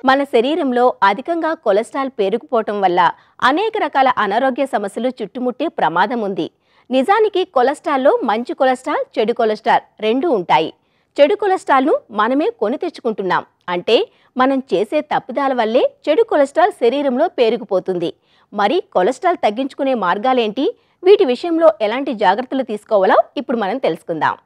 మన శరీరంలో అధికంగా కొలెస్ట్రాల్ పేరుకుపోవటం వల్ల అనేక రకాల అనారోగ్య సమస్యలు చుట్టుముట్టే ప్రమాదం ఉంది నిజానికి కొలెస్ట్రాల్లో మంచి కొలెస్ట్రాల్ చెడు కొలెస్ట్రాల్ రెండూ ఉంటాయి చెడు కొలెస్ట్రాల్ను మనమే కొని తెచ్చుకుంటున్నాం అంటే మనం చేసే తప్పిదాల వల్లే చెడు కొలెస్ట్రాల్ శరీరంలో పేరుకుపోతుంది మరి కొలెస్ట్రాల్ తగ్గించుకునే మార్గాలేంటి వీటి విషయంలో ఎలాంటి జాగ్రత్తలు తీసుకోవాలో ఇప్పుడు మనం తెలుసుకుందాం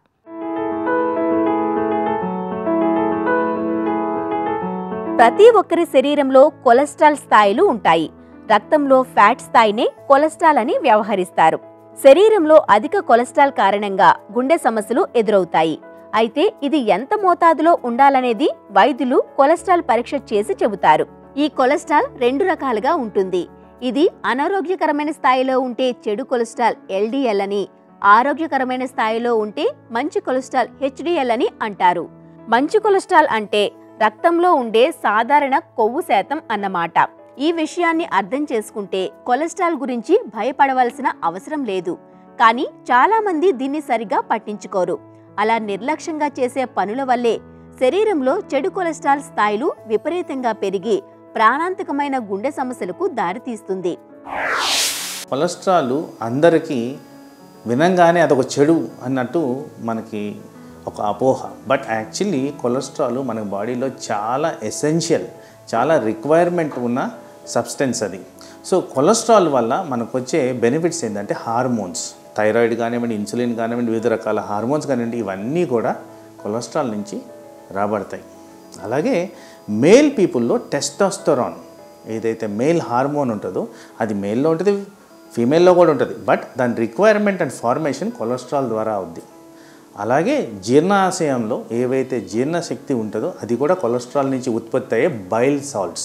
ప్రతి ఒక్కరి శరీరంలో కొలెస్ట్రాల్ స్థాయిలు ఉంటాయి రక్తంలో ఫ్యాట్ స్థాయినే కొలెస్ట్రాల్ అని వ్యవహరిస్తారు శరీరంలో అధిక కొలెస్ట్రాల్ కారణంగా గుండె సమస్యలు ఎదురవుతాయి అయితే ఇది ఎంత మోతాదులో ఉండాలనేది వైద్యులు కొలెస్ట్రాల్ పరీక్ష చేసి చెబుతారు ఈ కొలెస్ట్రాల్ రెండు రకాలుగా ఉంటుంది ఇది అనారోగ్యకరమైన స్థాయిలో ఉంటే చెడు కొలెస్ట్రాల్ ఎల్డిఎల్ అని ఆరోగ్యకరమైన స్థాయిలో ఉంటే మంచి కొలెస్ట్రాల్ హెచ్డిఎల్ అని అంటారు మంచి కొలెస్ట్రాల్ అంటే రక్తంలో ఉండే సాధారణ కొవ్వు శాతం అన్నమాట ఈ విషయాన్ని అర్థం చేసుకుంటే కొలెస్ట్రాల్ గురించి భయపడవలసిన అవసరం లేదు కానీ చాలా మంది దీన్ని సరిగా పట్టించుకోరు అలా నిర్లక్ష్యంగా చేసే పనుల వల్లే శరీరంలో చెడు కొలెస్ట్రాల్ స్థాయిలు విపరీతంగా పెరిగి ప్రాణాంతకమైన గుండె సమస్యలకు దారితీస్తుంది కొలెస్ట్రాల్ అందరికీ వినంగానే అదొక చెడు అన్నట్టు మనకి ఒక అపోహ బట్ యాక్చువల్లీ కొలెస్ట్రాల్ మన బాడీలో చాలా ఎసెన్షియల్ చాలా రిక్వైర్మెంట్ ఉన్న సబ్స్టెన్స్ అది సో కొలెస్ట్రాల్ వల్ల మనకు వచ్చే బెనిఫిట్స్ ఏంటంటే హార్మోన్స్ థైరాయిడ్ కానివ్వండి ఇన్సులిన్ కానివ్వండి వివిధ రకాల హార్మోన్స్ కానివ్వండి ఇవన్నీ కూడా కొలెస్ట్రాల్ నుంచి రాబడతాయి అలాగే మేల్ పీపుల్లో టెస్టోస్టెరాన్ ఏదైతే మేల్ హార్మోన్ ఉంటుందో అది మేల్లో ఉంటుంది ఫీమేల్లో కూడా ఉంటుంది బట్ దాని రిక్వైర్మెంట్ అండ్ ఫార్మేషన్ కొలెస్ట్రాల్ ద్వారా అవుద్ది అలాగే జీర్ణాశయంలో ఏవైతే జీర్ణశక్తి ఉంటుందో అది కూడా కొలెస్ట్రాల్ నుంచి ఉత్పత్తి అయ్యే బైల్ సాల్ట్స్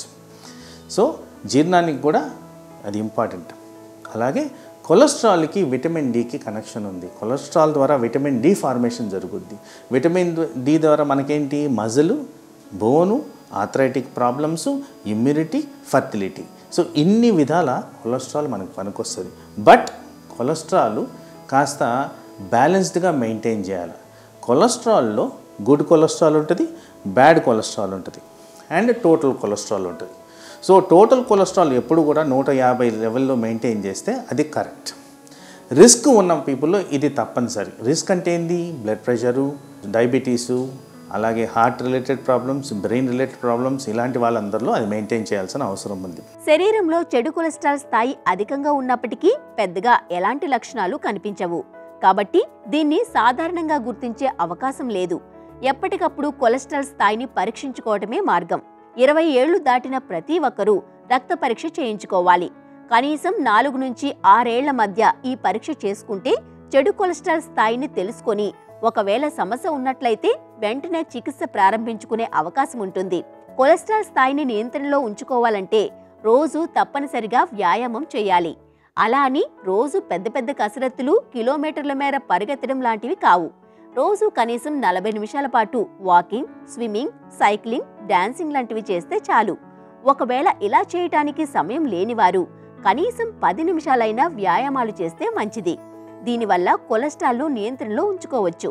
సో జీర్ణానికి కూడా అది ఇంపార్టెంట్ అలాగే కొలెస్ట్రాల్కి విటమిన్ డికి కనెక్షన్ ఉంది కొలెస్ట్రాల్ ద్వారా విటమిన్ డి ఫార్మేషన్ జరుగుద్ది విటమిన్ డి ద్వారా మనకేంటి మజలు bone arthritic problems immunity fertility so ఇన్ని విధాల కొలెస్ట్రాల్ మనకు పనికొస్తుంది బట్ కొలెస్ట్రాల్ కాస్త బ్యాలెన్స్డ్గా మెయింటైన్ చేయాలి కొలెస్ట్రాల్లో గుడ్ కొలెస్ట్రాల్ ఉంటుంది బ్యాడ్ కొలెస్ట్రాల్ ఉంటుంది అండ్ టోటల్ కొలెస్ట్రాల్ ఉంటుంది సో టోటల్ కొలెస్ట్రాల్ ఎప్పుడు కూడా నూట యాభై లెవెల్లో మెయింటైన్ చేస్తే అది కరెక్ట్ రిస్క్ ఉన్న పీపుల్లో ఇది తప్పనిసరి రిస్క్ అంటే ఏంది బ్లడ్ ప్రెషరు డయాబెటీసు అలాగే heart related problems brain related problems ఇలాంటి వాళ్ళందరిలో అది మెయింటైన్ చేయాల్సిన అవసరం ఉంది శరీరంలో చెడు కొలెస్ట్రాల్ స్థాయి అధికంగా ఉన్నప్పటికీ పెద్దగా ఎలాంటి లక్షణాలు కనిపించవు కాబట్టి దీన్ని సాధారణంగా గుర్తించే అవకాశం లేదు ఎప్పటికప్పుడు కొలెస్ట్రాల్ స్థాయిని పరీక్షించుకోవటమే మార్గం ఇరవై ఏళ్లు దాటిన ప్రతి ఒక్కరూ రక్త పరీక్ష చేయించుకోవాలి కనీసం నాలుగు నుంచి ఆరేళ్ల మధ్య ఈ పరీక్ష చేసుకుంటే చెడు కొలెస్ట్రాల్ స్థాయిని తెలుసుకొని ఒకవేళ సమస్య ఉన్నట్లయితే వెంటనే చికిత్స ప్రారంభించుకునే అవకాశం ఉంటుంది కొలెస్ట్రాల్ స్థాయిని నియంత్రణలో ఉంచుకోవాలంటే రోజు తప్పనిసరిగా వ్యాయామం చేయాలి అలా అని రోజు పెద్ద పెద్ద కసరత్తులు కిలోమీటర్ల మేర పరిగెత్తడం లాంటివి కావు రోజు కనీసం నలభై నిమిషాల పాటు వాకింగ్ స్విమ్మింగ్ సైక్లింగ్ డాన్సింగ్ లాంటివి చేస్తే చాలు ఒకవేళ ఇలా చేయటానికి సమయం లేనివారు కనీసం పది నిమిషాలైనా వ్యాయామాలు చేస్తే మంచిది దీనివల్ల కొలెస్ట్రాల్ను నియంత్రణలో ఉంచుకోవచ్చు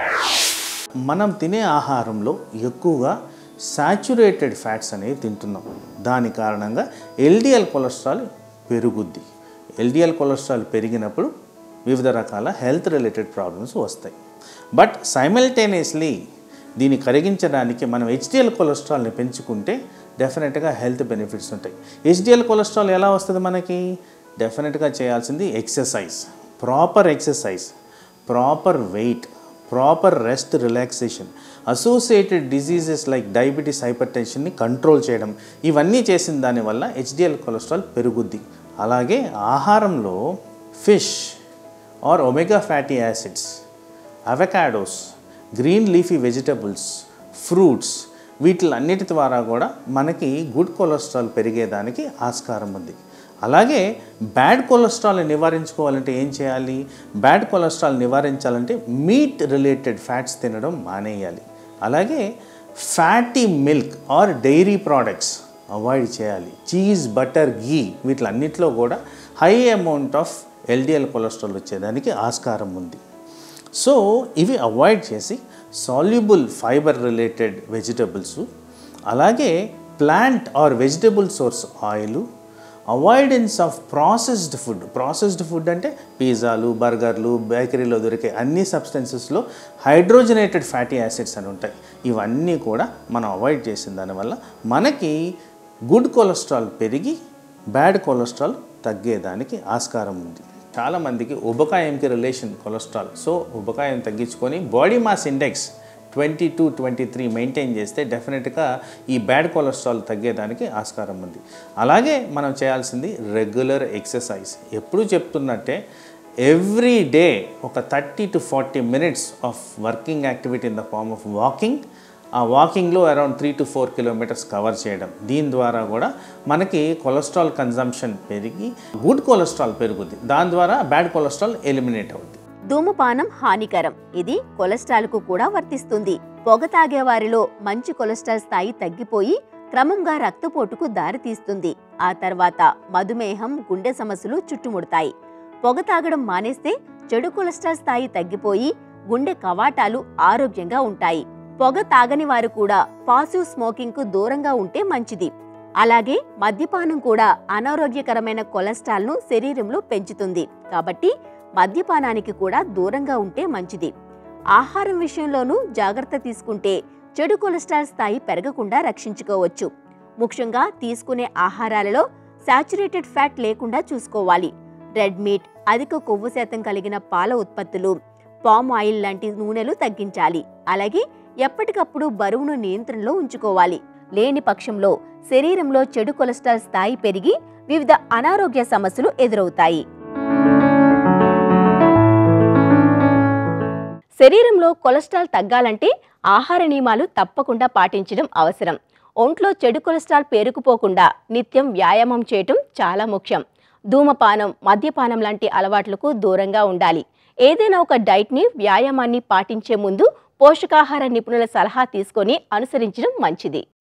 మనం తినే ఆహారంలో ఎక్కువగా సాచురేటెడ్ ఫ్యాట్స్ అనేవి తింటున్నాం దాని కారణంగా ఎల్డిఎల్ కొలెస్ట్రాల్ పెరుగుద్ది ఎల్డిఎల్ కొలెస్ట్రాల్ పెరిగినప్పుడు వివిధ రకాల హెల్త్ రిలేటెడ్ ప్రాబ్లమ్స్ వస్తాయి బట్ సైమల్టేనియస్లీ దీన్ని కరిగించడానికి మనం హెచ్డిఎల్ కొలెస్ట్రాల్ని పెంచుకుంటే డెఫినెట్గా హెల్త్ బెనిఫిట్స్ ఉంటాయి హెచ్డిఎల్ కొలెస్ట్రాల్ ఎలా వస్తుంది మనకి డెఫినెట్గా చేయాల్సింది exercise proper exercise proper weight proper rest relaxation associated diseases like diabetes హైపర్ టెన్షన్ని కంట్రోల్ చేయడం ఇవన్నీ చేసిన దానివల్ల హెచ్డిఎల్ కొలెస్ట్రాల్ పెరుగుద్ది అలాగే ఆహారంలో fish or omega fatty acids avocados green leafy vegetables fruits వీటిలన్నిటి ద్వారా కూడా మనకి గుడ్ కొలెస్ట్రాల్ పెరిగేదానికి ఆస్కారం ఉంది అలాగే బ్యాడ్ కొలెస్ట్రాల్ని నివారించుకోవాలంటే ఏం చేయాలి బ్యాడ్ కొలెస్ట్రాల్ నివారించాలంటే మీట్ రిలేటెడ్ ఫ్యాట్స్ తినడం మానేయాలి అలాగే fatty milk or dairy products avoid చేయాలి చీజ్ బటర్ గీ వీటిలన్నిటిలో కూడా high amount of LDL cholesterol వచ్చేదానికి ఆస్కారం ఉంది సో ఇవి అవాయిడ్ చేసి సాల్యుబుల్ ఫైబర్ రిలేటెడ్ వెజిటబుల్స్ అలాగే plant or vegetable source oil avoidance of processed food processed food అంటే పిజ్జాలు బర్గర్లు బేకరీలో దొరికే అన్ని సబ్స్టెన్సెస్లో హైడ్రోజనేటెడ్ ఫ్యాటీ యాసిడ్స్ అని ఉంటాయి ఇవన్నీ కూడా మనం అవాయిడ్ చేసిన దానివల్ల మనకి గుడ్ కొలెస్ట్రాల్ పెరిగి బ్యాడ్ కొలెస్ట్రాల్ తగ్గేదానికి ఆస్కారం ఉంది చాలామందికి ఉబకాయంకి రిలేషన్ కొలెస్ట్రాల్ సో ఉబకాయం తగ్గించుకొని body mass index twenty two twenty three maintain చేస్తే డెఫినెట్గా ఈ బ్యాడ్ కొలెస్ట్రాల్ తగ్గేదానికి ఆస్కారం ఉంది అలాగే మనం చేయాల్సింది రెగ్యులర్ ఎక్సర్సైజ్ ఎప్పుడు చెప్తున్నట్టే ఎవ్రీ డే ఒక thirty to forty minutes of working activity in the form of walking ఆ వాకింగ్లో around three to four kilometres cover చేయడం దీని ద్వారా కూడా మనకి కొలెస్ట్రాల్ కన్జంప్షన్ పెరిగి గుడ్ కొలెస్ట్రాల్ పెరుగుద్ది దాని ద్వారా బ్యాడ్ కొలెస్ట్రాల్ ఎలిమినేట్ అవుద్ది ధూమపానం హానికరం ఇది కొలెస్ట్రాల్కు కూడా వర్తిస్తుంది పొగ తాగే వారిలో మంచి కొలెస్ట్రాల్ స్థాయి తగ్గిపోయి క్రమంగా రక్తపోటుకు దారితీస్తుంది ఆ తర్వాత మధుమేహం గుండె సమస్యలు చుట్టుముడతాయి పొగ తాగడం మానేస్తే చెడు కొలెస్ట్రాల్ స్థాయి తగ్గిపోయి గుండె కవాటాలు ఆరోగ్యంగా ఉంటాయి పొగ తాగని వారు కూడా పాసివ్ స్మోకింగ్ కు దూరంగా ఉంటే మంచిది అలాగే మద్యపానం కూడా అనారోగ్యకరమైన కొలెస్ట్రాల్ను శరీరంలో పెంచుతుంది కాబట్టి మద్యపానానికి కూడా దూరంగా ఉంటే మంచిది ఆహారం విషయంలోనూ జాగ్రత్త తీసుకుంటే చెడు కొలెస్ట్రాల్ స్థాయి పెరగకుండా రక్షించుకోవచ్చు ముఖ్యంగా తీసుకునే ఆహారాలలో శాచురేటెడ్ ఫ్యాట్ లేకుండా చూసుకోవాలి రెడ్ మీట్ అధిక కొవ్వు శాతం కలిగిన పాల ఉత్పత్తులు పామ్ ఆయిల్ లాంటి నూనెలు తగ్గించాలి అలాగే ఎప్పటికప్పుడు బరువును నియంత్రణలో ఉంచుకోవాలి లేని పక్షంలో శరీరంలో చెడు కొలెస్ట్రాల్ స్థాయి పెరిగి వివిధ అనారోగ్య సమస్యలు ఎదురవుతాయి శరీరంలో కొలెస్ట్రాల్ తగ్గాలంటే ఆహార నియమాలు తప్పకుండా పాటించడం అవసరం ఒంట్లో చెడు కొలెస్ట్రాల్ పేరుకుపోకుండా నిత్యం వ్యాయామం చేయటం చాలా ముఖ్యం ధూమపానం మద్యపానం లాంటి అలవాట్లకు దూరంగా ఉండాలి ఏదైనా ఒక డైట్ని వ్యాయామాన్ని పాటించే ముందు పోషకాహార నిపుణుల సలహా తీసుకొని అనుసరించడం మంచిది